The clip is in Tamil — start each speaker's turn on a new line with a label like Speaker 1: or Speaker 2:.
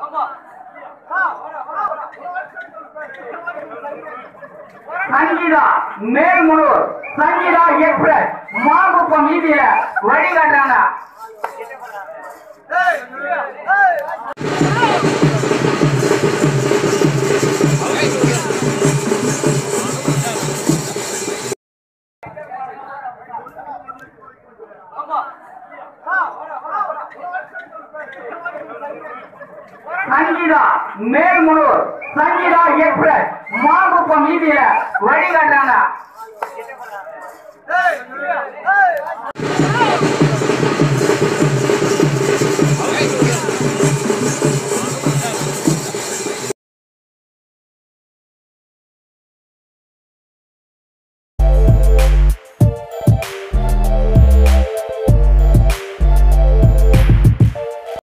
Speaker 1: சங்கீதா மேல்முனூர் சங்கீதா எக்ஸ்பிரஸ் மாங்குப்பம் வீதியில வழிகாட்டுறாங்க சங்கீதா மேல்முனூர் சங்கீதா எக்ஸ்பிரஸ் மாங்குப்பம் வீதியில வழிகாட்டுறாங்க